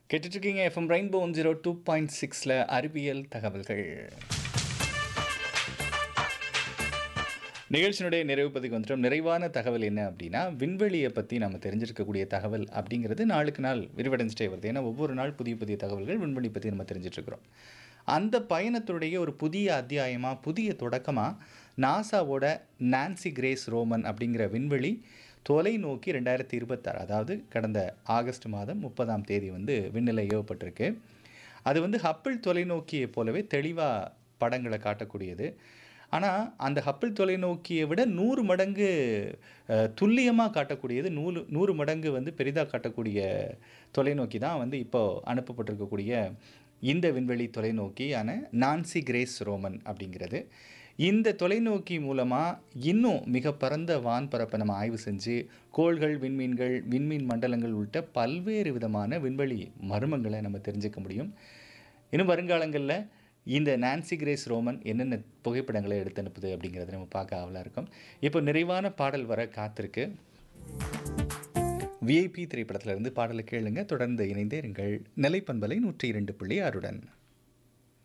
கேட்டுட்ருக்கீங்க FM rainbow one zero two point சிக்ஸில் அறிவியல் தகவல்கள் நிகழ்ச்சியினுடைய நிறைவு பதிக்கு வந்துட்டோம் நிறைவான தகவல் என்ன அப்படின்னா விண்வெளியை பற்றி நம்ம தெரிஞ்சிருக்கக்கூடிய தகவல் அப்படிங்கிறது நாளுக்கு நாள் விரிவடைஞ்சிட்டே வருது ஏன்னா ஒவ்வொரு நாள் புதிய புதிய தகவல்கள் விண்வெளி பற்றி நம்ம தெரிஞ்சிட்ருக்கிறோம் அந்த பயணத்துடைய ஒரு புதிய அத்தியாயமாக புதிய தொடக்கமாக நாசாவோட நான்சி கிரேஸ் ரோமன் அப்படிங்கிற விண்வெளி தொலைநோக்கி ரெண்டாயிரத்தி இருபத்தாறு அதாவது கடந்த ஆகஸ்ட் மாதம் முப்பதாம் தேதி வந்து விண்ணில் ஏவப்பட்டிருக்கு அது வந்து ஹப்பிள் தொலைநோக்கியை போலவே தெளிவாக படங்களை காட்டக்கூடியது ஆனால் அந்த ஹப்பிள் தொலைநோக்கியை விட நூறு மடங்கு துல்லியமாக காட்டக்கூடியது நூறு நூறு மடங்கு வந்து பெரிதாக காட்டக்கூடிய தொலைநோக்கி தான் வந்து இப்போ அனுப்பப்பட்டிருக்கக்கூடிய இந்த விண்வெளி தொலைநோக்கியான நான்சி கிரேஸ் ரோமன் அப்படிங்கிறது இந்த தொலைநோக்கி மூலமாக இன்னும் மிக பரந்த வான்பரப்பை நம்ம ஆய்வு செஞ்சு கோள்கள் விண்மீன்கள் விண்மீன் மண்டலங்கள் உள்ளிட்ட பல்வேறு விதமான விண்வெளி மர்மங்களை நம்ம தெரிஞ்சுக்க முடியும் இன்னும் வருங்காலங்களில் இந்த நான்சி கிரேஸ் ரோமன் என்னென்ன புகைப்படங்களை எடுத்து அனுப்புது அப்படிங்கிறத நம்ம பார்க்க ஆவலாக இருக்கும் இப்போ நிறைவான பாடல் வர காத்திருக்கு விஐபி திரைப்படத்திலிருந்து பாடலை கேளுங்க தொடர்ந்து இணைந்தே இருங்கள் நிலைப்பண்பலை நூற்றி இரண்டு புள்ளி ஆறுடன்